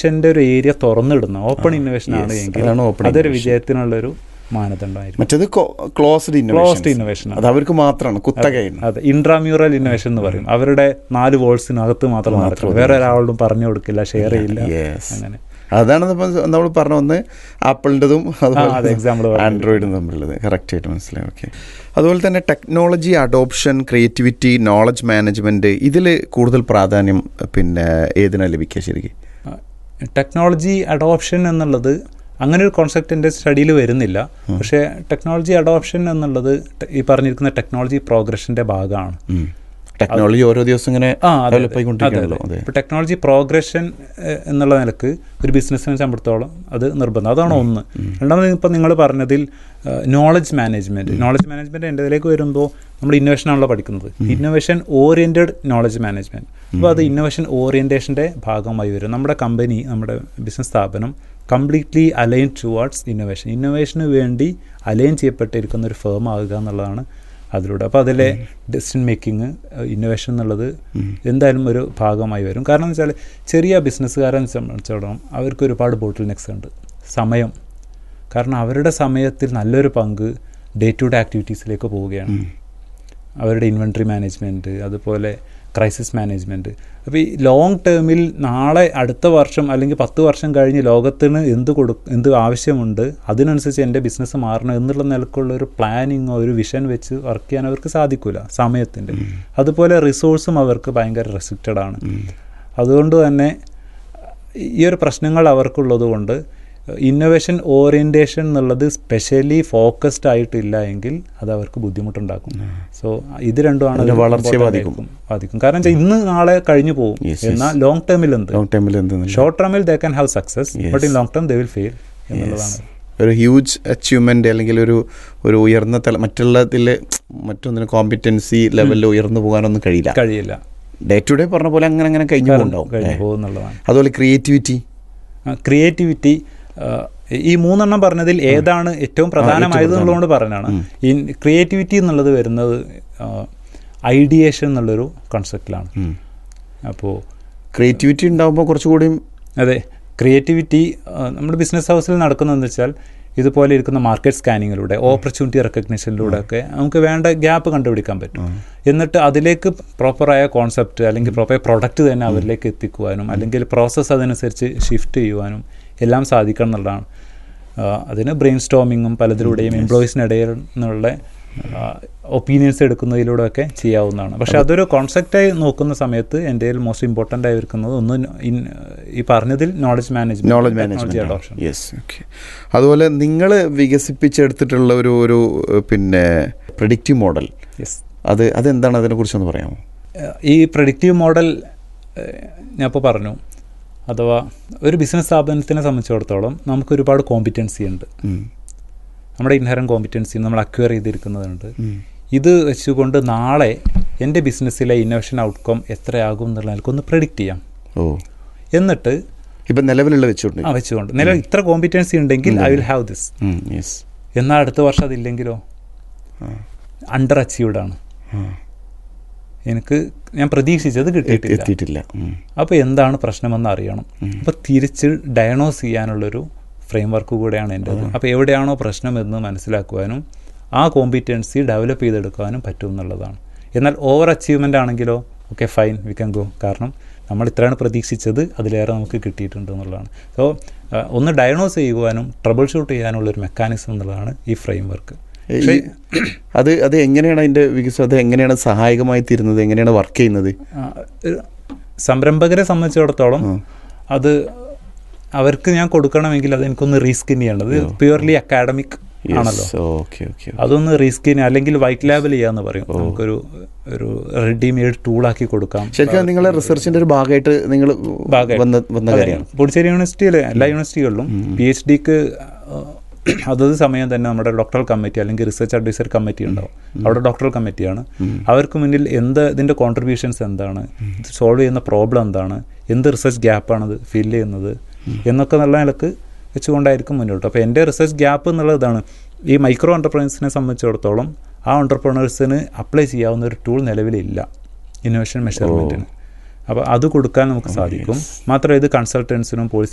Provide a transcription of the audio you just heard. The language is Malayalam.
ഇന്നോവേഷൻ്റെ ഒരു ഏരിയ തുറന്നിടുന്ന ഓപ്പൺ ഇന്നോവേഷൻ ആണ് yes, എങ്കിൽ അതാണ് open അതൊരു innovation. വിജയത്തിനുള്ളൊരു മാനദണ്ഡമായിരിക്കും മറ്റേത് ക്ലോസ്ഡ് ക്ലോസ്ഡ് ഇന്നോവേഷൻ ഇന്നോവേഷൻ അത് അവർക്ക് മാത്രമാണ് കുത്തകയാണ് അതെ ഇൻട്രാമ്യൂറൽ ഇന്നോവേഷൻ എന്ന് പറയും അവരുടെ നാല് വോൾസിനകത്ത് മാത്രം നടക്കും വേറെ ഒരാളോടും പറഞ്ഞു കൊടുക്കില്ല ഷെയർ ചെയ്യില്ല Yes. അങ്ങനെ അതാണ് ഇപ്പം നമ്മൾ പറഞ്ഞ ഒന്ന് ആപ്പിളിൻ്റെതും അതെ, example പറഞ്ഞത്. ആൻഡ്രോയിഡും തമ്മിലുള്ളത് കറക്റ്റ് ആയിട്ട് മനസ്സിലായി ഓക്കെ അതുപോലെ തന്നെ technology adoption creativity knowledge management ഇതിൽ കൂടുതൽ പ്രാധാന്യം പിന്നെ ഏതിനാ ലഭിക്കുക ശരിക്കും ടെക്നോളജി അഡോപ്ഷൻ എന്നുള്ളത് അങ്ങനെ ഒരു കോൺസെപ്റ്റ് എൻ്റെ സ്റ്റഡിയിൽ വരുന്നില്ല പക്ഷേ ടെക്നോളജി അഡോപ്ഷൻ എന്നുള്ളത് ടെ- ഈ പറഞ്ഞിരിക്കുന്ന ടെക്നോളജി പ്രോഗ്രഷൻ്റെ ഭാഗമാണ് ടെക്നോളജി ഓരോ ദിവസം ഇങ്ങനെ ആ അതെ ഡെവലപ്പ് ആയിക്കൊണ്ടിരിക്കുകയാണല്ലോ അതെ ഇപ്പോൾ ടെക്നോളജി പ്രോഗ്രഷൻ എഹ്, എന്നുള്ള നിലക്ക് ഒരു ബിസിനസ്സിനെ സംബന്ധിച്ചിടത്തോളം അത് നിർബന്ധം അതാണ് ഒന്ന് രണ്ടാമത് ഇപ്പം നിങ്ങൾ പറഞ്ഞതിൽ നോളജ് മാനേജ്മെൻറ്റ് നോളജ് മാനേജ്മെൻറ്റ് എൻ്റെ ഇതിലേക്ക് വരുമ്പോൾ നമ്മൾ ഇന്നോവേഷൻ ആണല്ലോ പഠിക്കുന്നത് ഇന്നോവേഷൻ ഓറിയൻറ്റഡ് നോളജ് മാനേജ്മെൻറ്റ് അപ്പോൾ അത് ഇന്നോവേഷൻ ഓറിയൻറ്റേഷൻ്റെ ഭാഗമായി വരും നമ്മുടെ കമ്പനി നമ്മുടെ ബിസിനസ് സ്ഥാപനം കംപ്ലീറ്റ്ലി അലൈൻ ടുവാർഡ്സ് ഇന്നോവേഷൻ ഇന്നോവേഷന് വേണ്ടി അലൈൻ ചെയ്യപ്പെട്ടിരിക്കുന്ന ഒരു ഫേം ആകുക എന്നുള്ളതാണ് അതിലൂടെ അപ്പോൾ അതിലെ ഡെസിഷൻ മേക്കിംഗ് ഇന്നോവേഷൻ എന്നുള്ളത് എന്തായാലും ഒരു ഭാഗമായി വരും കാരണം എന്ന് വെച്ചാൽ ചെറിയ ബിസിനസ്സുകാരെ സംബന്ധിച്ചിടത്തോളം അവർക്ക് ഒരുപാട് ബോട്ടിൽ നെക്സ് ഉണ്ട് സമയം കാരണം അവരുടെ സമയത്തിൽ നല്ലൊരു പങ്ക് ഡേ ടു ഡേ ആക്ടിവിറ്റീസിലേക്ക് പോവുകയാണ് അവരുടെ ഇൻവെൻട്രി മാനേജ്മെൻറ്റ് അതുപോലെ ക്രൈസിസ് മാനേജ്മെൻറ്റ് അപ്പോൾ ഈ ലോങ് ടേമിൽ നാളെ അടുത്ത വർഷം അല്ലെങ്കിൽ പത്ത് വർഷം കഴിഞ്ഞ് ലോകത്തിന് എന്ത് കൊടു എന്ത് ആവശ്യമുണ്ട് അതിനനുസരിച്ച് എൻ്റെ ബിസിനസ് മാറണം എന്നുള്ള നിലക്കുള്ള ഒരു പ്ലാനിങ്ങോ ഒരു വിഷൻ വെച്ച് വർക്ക് ചെയ്യാൻ അവർക്ക് സാധിക്കില്ല സമയത്തിൻ്റെ അതുപോലെ റിസോഴ്സും അവർക്ക് ഭയങ്കര റെസ്ട്രിക്റ്റഡ് ആണ് അതുകൊണ്ട് തന്നെ ഈ ഒരു പ്രശ്നങ്ങൾ അവർക്കുള്ളത് കൊണ്ട് ഇന്നോവേഷൻ ഓറിയൻറ്റേഷൻ എന്നുള്ളത് സ്പെഷ്യലി ഫോക്കസ്ഡ് ആയിട്ടില്ല എങ്കിൽ അത് അവർക്ക് ബുദ്ധിമുട്ടുണ്ടാക്കും സോ ഇത് രണ്ടുമാണ് അതിന്റെ ഒരു വളർച്ചയെ important ബാധിക്കും. ആയിരിക്കും. ബാധിക്കും കാരണം വെച്ചാൽ ഇന്ന് നാളെ കഴിഞ്ഞു പോകും Yes, yes. എന്നാൽ ലോങ് ടേമിൽ എന്ത് ലോങ് ടൈമിൽ എന്തെന്ന് ഷോർട്ട് ടേമിൽ they can have success Yes. But in long term they will fail എന്നുള്ളതാണ് ഒരു ഹ്യൂജ് അച്ചീവ്മെന്റ് അല്ലെങ്കിൽ ഒരു ഒരു ഉയർന്ന തല മറ്റുള്ളതിൽ മറ്റൊന്നിന് കോമ്പിറ്റൻസി ലെവലിൽ ഉയർന്നു പോകാനൊന്നും കഴിയില്ല കഴിയില്ല ഡേ ടു ഡേ പറഞ്ഞ പോലെ അങ്ങനെ അങ്ങനെ കഴിഞ്ഞു പോകുന്നുണ്ടാവും കഴിഞ്ഞു അല്ലേ? പോകുന്നുള്ളതാണ് അതുപോലെ ക്രിയേറ്റിവിറ്റി ക്രിയേറ്റിവിറ്റി ഈ മൂന്നെണ്ണം പറഞ്ഞതിൽ ഏതാണ് ഏറ്റവും പ്രധാനമായത് എന്നുള്ളതുകൊണ്ട് പറഞ്ഞാണ് ഈ ക്രിയേറ്റിവിറ്റി എന്നുള്ളത് വരുന്നത് ഐഡിയേഷൻ എന്നുള്ളൊരു കൺസെപ്റ്റിലാണ് അപ്പോൾ ക്രിയേറ്റിവിറ്റി ഉണ്ടാകുമ്പോൾ കുറച്ചുകൂടി അതെ ക്രിയേറ്റിവിറ്റി നമ്മുടെ ബിസിനസ് ഹൗസിൽ നടക്കുന്നതെന്ന് വെച്ചാൽ ഇതുപോലെ ഇരിക്കുന്ന മാർക്കറ്റ് സ്കാനിങ്ങിലൂടെ ഓപ്പർച്യൂണിറ്റി റെക്കഗ്നിഷനിലൂടെ ഒക്കെ നമുക്ക് വേണ്ട ഗ്യാപ്പ് കണ്ടുപിടിക്കാൻ പറ്റും എന്നിട്ട് അതിലേക്ക് പ്രോപ്പറായ കോൺസെപ്റ്റ് അല്ലെങ്കിൽ പ്രോപ്പർ പ്രൊഡക്റ്റ് തന്നെ അവരിലേക്ക് എത്തിക്കുവാനും അല്ലെങ്കിൽ പ്രോസസ്സ് അതനുസരിച്ച് ഷിഫ്റ്റ് ചെയ്യുവാനും എല്ലാം സാധിക്കണം എന്നുള്ളതാണ് ആ, അതിന് ബ്രെയിൻ സ്റ്റോമിങ്ങും പലതിലൂടെയും എംപ്ലോയീസിനിടയിൽ നിന്നുള്ള ഒപ്പീനിയൻസ് എടുക്കുന്നതിലൂടെ ഒക്കെ ചെയ്യാവുന്നതാണ് പക്ഷെ അതൊരു കോൺസെപ്റ്റായി നോക്കുന്ന സമയത്ത് എൻ്റെ മോസ്റ്റ് ഇമ്പോർട്ടൻ്റ് ആയി നിൽക്കുന്നത് ഒന്ന് ഇൻ- ഈ പറഞ്ഞതിൽ knowledge management knowledge adoption management yes okay അതുപോലെ നിങ്ങൾ വികസിപ്പിച്ചെടുത്തിട്ടുള്ള ഒരു ഒരു ഏഹ്, പിന്നെ പ്രഡിക്റ്റീവ് മോഡൽ യെസ് അത് അതെന്താണ് അതിനെക്കുറിച്ചൊന്ന് പറയാമോ ഈ പ്രഡിക്റ്റീവ് മോഡൽ ഞാൻ ഇപ്പോൾ പറഞ്ഞു അഥവാ ഒരു ബിസിനസ് സ്ഥാപനത്തിനെ സംബന്ധിച്ചിടത്തോളം നമുക്ക് ഒരുപാട് കോമ്പിറ്റൻസി ഉണ്ട് ഉം. നമ്മുടെ ഇൻഹറൻ കോമ്പിറ്റൻസി നമ്മൾ അക്വയർ ചെയ്തിരിക്കുന്നതുണ്ട് ഉം. ഇത് വെച്ചുകൊണ്ട് നാളെ എൻ്റെ ബിസിനസ്സിലെ ഇന്നോവേഷൻ ഔട്ട്കം എത്രയാകും എന്നുള്ള നിലക്കൊന്ന് പ്രഡിക്റ്റ് ചെയ്യാം ഓ എന്നിട്ട് ഇപ്പം നിലവിലുള്ള വെച്ചുകൊണ്ട് ആ വെച്ചുകൊണ്ട് നില ഇത്ര കോമ്പിറ്റൻസി ഉണ്ടെങ്കിൽ I will have this yes എന്നാൽ അടുത്ത വർഷം അതില്ലെങ്കിലോ അണ്ടർ അച്ചീവ്ഡ് ആണ് എനിക്ക് ഞാൻ പ്രതീക്ഷിച്ചത് കിട്ടിയിട്ടില്ല എത്തിയിട്ടില്ല ഉം. അപ്പോൾ എന്താണ് പ്രശ്നമെന്ന് അറിയണം അപ്പോൾ തിരിച്ച് ഡയഗ്നോസ് ചെയ്യാനുള്ളൊരു ഫ്രെയിം വർക്ക് കൂടെയാണ് എൻ്റെ അപ്പോൾ എവിടെയാണോ പ്രശ്നം എന്ന് മനസ്സിലാക്കുവാനും ആ കോമ്പിറ്റൻസി ഡെവലപ്പ് ചെയ്തെടുക്കാനും പറ്റും എന്നുള്ളതാണ് എന്നാൽ ഓവർ അച്ചീവ്മെൻ്റ് ആണെങ്കിലോ okay fine we can go കാരണം നമ്മൾ ഇത്രയാണ് പ്രതീക്ഷിച്ചത് അതിലേറെ നമുക്ക് കിട്ടിയിട്ടുണ്ട് എന്നുള്ളതാണ് സോ ഒന്ന് ഡയഗ്നോസ് ചെയ്യുവാനും ട്രബിൾ ഷൂട്ട് ചെയ്യാനുള്ളൊരു മെക്കാനിസം എന്നുള്ളതാണ് ഈ ഫ്രെയിം വർക്ക് ഈ- അത് അത് എങ്ങനെയാണ് അതിന്റെ വികസനം അത് എങ്ങനെയാണ് സഹായകമായി തീരുന്നത് എങ്ങനെയാണ് വർക്ക് ചെയ്യുന്നത് ആ, ഒരു സംരംഭകരെ സംബന്ധിച്ചിടത്തോളം അത് അവർക്ക് ഞാൻ കൊടുക്കണമെങ്കിൽ അത് എനിക്കൊന്ന് റീസ്കിൻ ചെയ്യേണ്ടത് പ്യുവർലി അക്കാഡമിക് ആണല്ലോ ഓക്കെ ഓക്കെ അതൊന്ന് റീസ്കിൻ അല്ലെങ്കിൽ വൈറ്റ് ലാബിൽ ചെയ്യാന്ന് പറയും നമുക്കൊരു ഒരു റെഡിമെയ്ഡ് ടൂളാക്കി കൊടുക്കാം ശരിക്കും നിങ്ങളെ റിസർച്ചിന്റെ ഒരു ഭാഗമായിട്ട് നിങ്ങൾ ഭാഗമായിട്ട്. വന്ന വന്ന അതെ, കാര്യമാണ് പുതുച്ചേരി യൂണിവേഴ്സിറ്റിയിലെ എല്ലാ യൂണിവേഴ്സിറ്റികളിലും പി എച്ച് ഡിക്ക് അതത് സമയം തന്നെ നമ്മുടെ ഡോക്ടറൽ കമ്മിറ്റി അല്ലെങ്കിൽ റിസർച്ച് അഡ്വൈസർ കമ്മിറ്റി ഉണ്ടാവും അവിടെ ഡോക്ടറൽ കമ്മിറ്റിയാണ് അവർക്ക് മുന്നിൽ എന്ത് ഇതിൻ്റെ കോൺട്രിബ്യൂഷൻസ് എന്താണ് സോൾവ് ചെയ്യുന്ന പ്രോബ്ലം എന്താണ് എന്ത് റിസർച്ച് ഗ്യാപ്പാണത് ഫിൽ ചെയ്യുന്നത് എന്നൊക്കെ നല്ല നിലക്ക് വെച്ചുകൊണ്ടായിരിക്കും മുന്നോട്ട് അപ്പോൾ എൻ്റെ റിസർച്ച് ഗ്യാപ്പ് എന്നുള്ളത് ഇതാണ് ഈ മൈക്രോ എൻ്റർപ്രൈനസിനെ സംബന്ധിച്ചിടത്തോളം ആ എൻ്റർപ്രണേഴ്സിന് അപ്ലൈ ചെയ്യാവുന്ന ഒരു ടൂൾ നിലവിലില്ല ഇന്നോവേഷൻ മെഷർമെൻറ്റിന് അപ്പോൾ അത് കൊടുക്കാൻ നമുക്ക് സാധിക്കും മാത്രമല്ല ഇത് കൺസൾട്ടൻസിനും പോളിസി